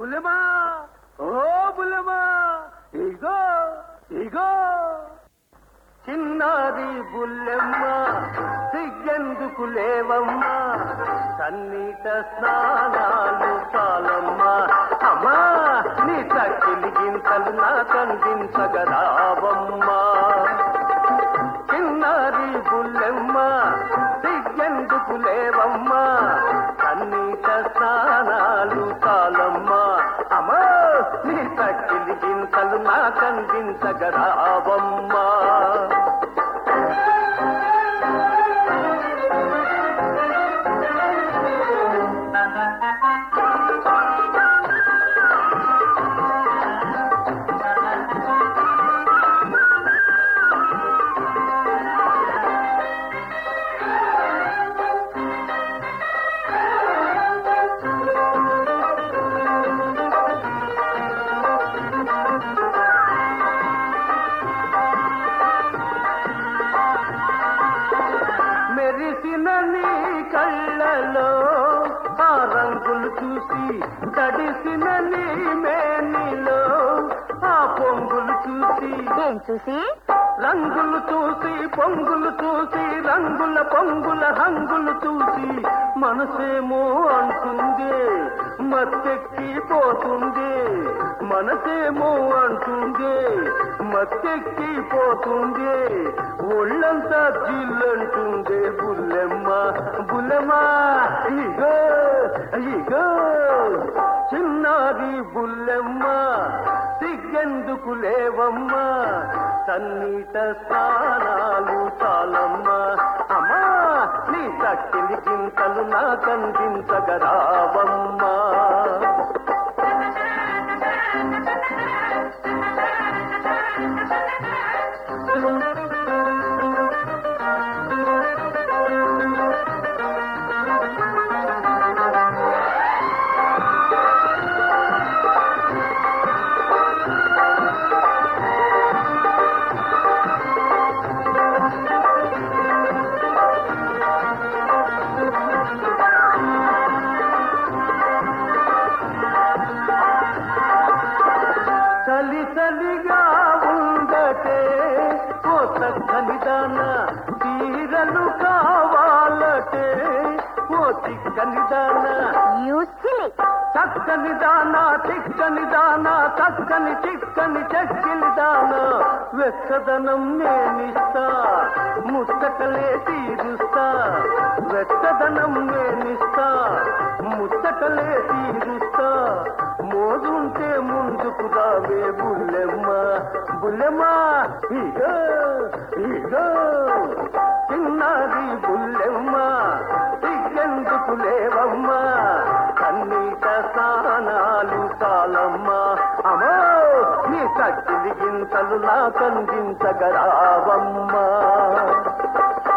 బుల్లెమా ఓ బుల్లెమా ఇగో ఇగో చిన్నారి బుల్లెమ్మ సిగ్గెందుకు లేవమ్మా సన్నిట స్నానాలు చాలమ్మా అమ్మా నీ తక్కిలి గింతలు నా కందించగరావమ్మా చిన్నారి బుల్లెమ్మ సిగ్గెందుకు లేవమ్మా సన్నిట స్నానాలు చాలమ్మా అమ్మా నీ తక్కిలి గింతలు నా కందించగరావమ్మా మెరిసిన నీ కళ్ళలో ఆ రంగులు చూసి తడిసిన నీ మేనిలో ఆ పొంగులు చూసి ఏం చూసి రంగులు చూసి పొంగులు చూసి రంగుల పొంగుల హంగులు చూసి మనసేమో అంటుంది మత్తెక్కి పోతుంది మనసేమో అంటుంది మత్తెక్కి పోతుంది ఒళ్ళంతా జిల్లంటుంది బుల్లెమ్మ బుల్లెమ్మ ఇగో ఇగో చిన్నారి బుల్లెమ్మ సిగ్గెందుకు లేవమ్మా సన్నిట స్నానాలు చాలమ్మా అమ్మా నీ తక్కిలి గింతలు నా కందించగరావమ్మా చలి చలిగా ఉండటే ఓ చక్కని దాన తీరలు కావాలటే ఓ చిక్కని దాన యూసిలి చక్కని దానా చిక్కని దానా చక్కని చిక్కని చెక్కిలి దానా వెచ్చదనం నేనిస్తా ముచ్చటలే తీరుస్తా వెచ్చదనం నేనిస్తా ముచ్చటలే తీరుస్తా మోదుంటే ముందుకు రావే బుల్లెమ్మ బుల్లెమ్మ ఇగో ఇగో చిన్నది బుల్లెమ్మ సిగ్గెందుకు లేవమ్మా కన్నీట స్నానాలు చాలమ్మా అమ్మో నీ చక్కిలి గింతలు నా కందించగరావమ్మా